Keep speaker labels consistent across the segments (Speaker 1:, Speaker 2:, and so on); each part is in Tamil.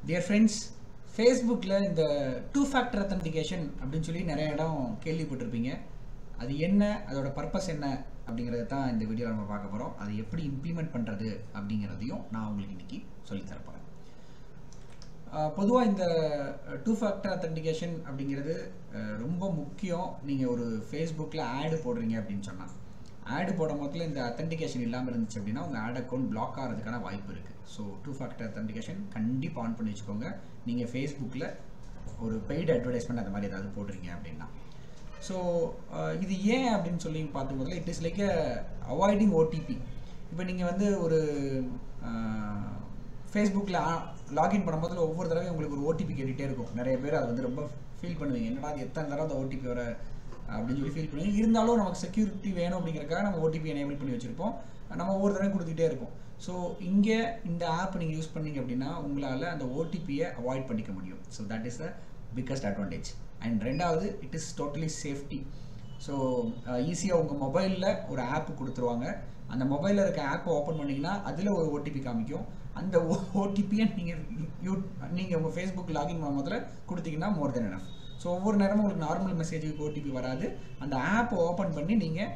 Speaker 1: டியர் ஃப்ரெண்ட்ஸ் ஃபேஸ்புக்கில் இந்த டூ ஃபேக்டர் அத்தன்டிகேஷன் அப்படின்னு சொல்லி நிறைய இடம் கேள்விப்பட்டிருப்பீங்க அது என்ன அதோட பர்பஸ் என்ன அப்படிங்கிறத தான் இந்த வீடியோவில் நம்ம பார்க்க போகிறோம் அதை எப்படி இம்ப்ளிமெண்ட் பண்ணுறது அப்படிங்கிறதையும் நான் உங்களுக்கு இன்னைக்கு சொல்லித் தரப் போகிறேன் பொதுவாக இந்த டூ ஃபேக்டர் அத்தன்டிகேஷன் அப்படிங்கிறது அஹ், ரொம்ப முக்கியம் நீங்கள் ஒரு ஃபேஸ்புக்கில் ஆடு போடுறீங்க அப்படின்னு சொன்னால் ஆடு போடும் போதுல இந்த அத்தன்டிகேஷன் இல்லாமல் இருந்துச்சு அப்படின்னா உங்கள் ஆட் அக்கௌண்ட் பிளாக் ஆகிறதுக்கான வாய்ப்பு இருக்குது ஸோ டூ ஃபேக்டர் அத்தன்டிகேஷன் கண்டிப்பாக ஆன் பண்ணி வச்சுக்கோங்க நீங்கள் ஃபேஸ்புக்கில் ஒரு பெய்டு அட்வர்டைஸ்மெண்ட் அந்த மாதிரி ஏதாவது போடுறீங்க அப்படின்னா ஸோ இது ஏன் அப்படின்னு சொல்லி பார்க்கும்போதுல it is like avoiding OTP இப்போ நீங்கள் வந்து ஒரு ஃபேஸ்புக்கில் லாகின் பண்ணும்போது ஒவ்வொரு தடவையும் உங்களுக்கு ஒரு ஓடிபி கேட்டுகிட்டே இருக்கும் நிறைய பேர் அதை வந்து ரொம்ப ஃபீல் பண்ணுவீங்க என்னடா அது எத்தனை தடவை அந்த ஓடிபி வர அப்படின்னு சொல்லி ஃபீல் பண்ணுவீங்க இருந்தாலும் நமக்கு செக்யூரிட்டி வேணும் அப்படிங்கிறக்காக நம்ம ஓடிபி எனேபிள் பண்ணி வச்சுருப்போம் நம்ம ஒவ்வொரு தடவையும் கொடுத்துக்கிட்டே இருப்போம் ஸோ இங்கே இந்த ஆப் நீங்கள் யூஸ் பண்ணீங்க அப்படின்னா உங்களால் அந்த ஓடிபியை அவாய்ட் பண்ணிக்க முடியும் so that is the biggest advantage and ரெண்டாவது it is totally safety so ஈஸியாக உங்கள் மொபைலில் ஒரு ஆப் கொடுத்துருவாங்க அந்த மொபைலில் இருக்க ஆப்பை ஓப்பன் பண்ணிங்கன்னா அதில் ஒரு ஓடிபி காமிக்கும் அந்த ஓடிபியை நீங்கள் யூ நீங்கள் உங்கள் ஃபேஸ்புக் லாகின் பண்ணும் முதல்ல கொடுத்தீங்கன்னா மோர் தென் எனஃப் ஸோ ஒவ்வொரு நேரமும் உங்களுக்கு நார்மல் மெசேஜுக்கு ஓடிபி வராது அந்த ஆப்பை ஓப்பன் பண்ணி நீங்கள்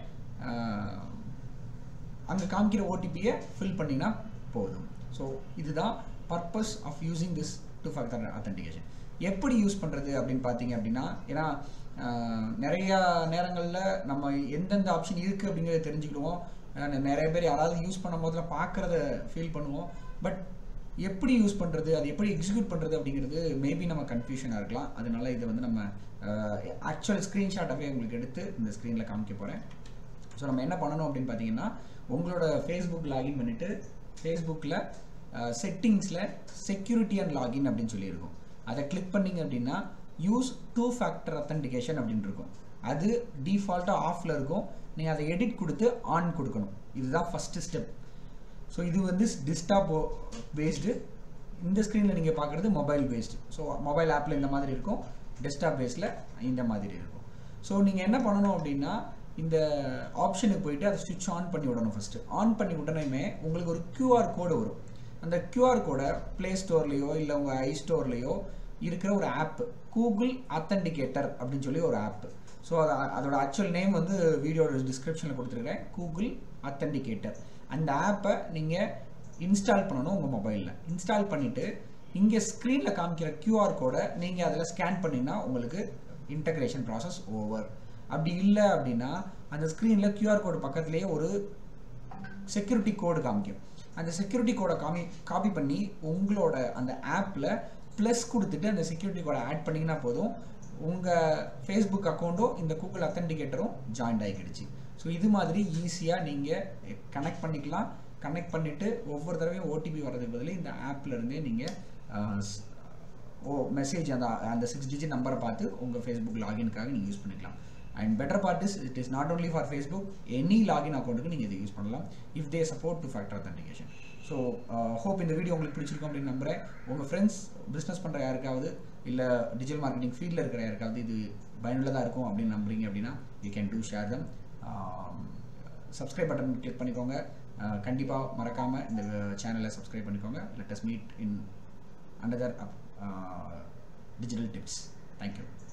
Speaker 1: அங்கே காமிக்கிற ஓடிபியை ஃபில் பண்ணிங்கன்னா போதும் ஸோ இதுதான் purpose of using this two factor authentication எப்படி யூஸ் பண்ணுறது அப்படின்னு பார்த்தீங்க அப்படின்னா ஏன்னா ஆஹ், நிறையா நேரங்களில் நம்ம எந்தெந்த ஆப்ஷன் இருக்குது அப்படிங்கிறத தெரிஞ்சுக்கிடுவோம் ஆஹ், நிறைய பேர் யாராவது யூஸ் பண்ணும் போதில் பார்க்குறத ஃபீல் பண்ணுவோம் பட் எப்படி யூஸ் பண்ணுறது அது எப்படி எக்ஸிக்யூட் பண்ணுறது அப்படிங்கிறது மேபி நம்ம கன்ஃபியூஷனாக இருக்கலாம் அதனால இதை வந்து நம்ம ஆக்சுவல் ஸ்க்ரீன்ஷாட்டாகவே உங்களுக்கு எடுத்து இந்த ஸ்க்ரீனில் காமிக்க போகிறேன் ஸோ நம்ம என்ன பண்ணணும் அப்படின்னு பார்த்தீங்கன்னா உங்களோட ஃபேஸ்புக் லாகின் பண்ணிவிட்டு ஃபேஸ்புக்கில் செட்டிங்ஸில் செக்யூரிட்டி அண்ட் லாகின் அப்படின்னு சொல்லியிருக்கும் அதை கிளிக் பண்ணீங்க அப்படின்னா யூஸ் டூ ஃபேக்டர் அத்தன்டிகேஷன் அப்படின்னு இருக்கும் அது டிஃபால்ட்டாக ஆஃபில் இருக்கும் நீங்கள் அதை எடிட் கொடுத்து ஆன் கொடுக்கணும் இதுதான் ஃபஸ்ட்டு ஸ்டெப் ஸோ இது வந்து டிஸ்டாப் பேஸ்டு இந்த ஸ்க்ரீனில் நீங்கள் பார்க்குறது மொபைல் பேஸ்டு ஸோ மொபைல் ஆப்பில் இந்த மாதிரி இருக்கும் டெஸ்க்டாப் பேஸில் இந்த மாதிரி இருக்கும் ஸோ நீங்கள் என்ன பண்ணணும் அப்படின்னா இந்த ஆப்ஷனுக்கு போயிட்டு அதை ஸ்விட்ச் ஆன் பண்ணி விடணும் ஃபஸ்ட்டு ஆன் பண்ணி விட்டனையுமே உங்களுக்கு ஒரு QR கோடு வரும் அந்த QR கோடை ப்ளே ஸ்டோர்லேயோ இல்லை உங்கள் ஐ ஸ்டோர்லேயோ இருக்கிற ஒரு ஆப் கூகுள் அத்தன்டிகேட்டர் அப்படின்னு சொல்லி ஒரு ஆப் ஸோ அது அதோட ஆக்சுவல் நேம் வந்து வீடியோட டிஸ்கிரிப்ஷனில் கொடுத்துருக்கேன் கூகுள் அத்தன்டிகேட்டர் அந்த ஆப்பை நீங்கள் இன்ஸ்டால் பண்ணணும் உங்கள் மொபைலில் இன்ஸ்டால் பண்ணிவிட்டு இங்கே ஸ்க்ரீனில் காமிக்கிற QR கோடை நீங்கள் அதில் ஸ்கேன் பண்ணிங்கன்னா உங்களுக்கு இன்டகிரேஷன் ப்ராசஸ் ஓவர் அப்படி இல்லை அப்படின்னா அந்த ஸ்க்ரீனில் QR கோடு பக்கத்துலேயே ஒரு செக்யூரிட்டி கோடு காமிக்கும் அந்த செக்யூரிட்டி கோடை காமி காப்பி பண்ணி உங்களோட அந்த ஆப்பில் ப்ளஸ் கொடுத்துட்டு அந்த செக்யூரிட்டி கோடை ஆட் பண்ணிங்கன்னா போதும் உங்கள் ஃபேஸ்புக் அக்கௌண்ட்டும் இந்த கூகுள் அத்தன்டிகேட்டரும் ஜாயின்ட் ஆகிக்கிடுச்சு ஸோ இது மாதிரி ஈஸியாக நீங்கள் கனெக்ட் பண்ணிக்கலாம் கனெக்ட் பண்ணிவிட்டு ஒவ்வொரு தடவையும் ஓடிபி வர்றதுக்கு பதில் இந்த ஆப்ல இருந்தே நீங்கள் ஓ மெசேஜ் அந்த அந்த சிக்ஸ் டிஜிட் நம்பரை பார்த்து உங்கள் ஃபேஸ்புக் லாகின்காக நீங்கள் யூஸ் பண்ணிக்கலாம் and better part is it is not only for Facebook any login அக்கௌண்ட்டுக்கு நீங்கள் இதை யூஸ் பண்ணலாம் if they support two factor authentication so hope இந்த வீடியோ உங்களுக்கு பிடிச்சிருக்கும் அப்படின்னு நம்புறேன் உங்கள் ஃப்ரெண்ட்ஸ் பிஸ்னஸ் பண்ணுற யாருக்காவது இல்லை டிஜிட்டல் மார்க்கெட்டிங் ஃபீல்டில் இருக்கிற யாருக்காவது இது பயனுள்ளதாக இருக்கும் அப்படின்னு நம்புறீங்க அப்படின்னா you can do share them subscribe button click பண்ணிக்கோங்க கண்டிப்பாக மறக்காமல் இந்த சேனலை சப்ஸ்கிரைப் பண்ணிக்கோங்க let us meet in another uh, digital tips. Thank you.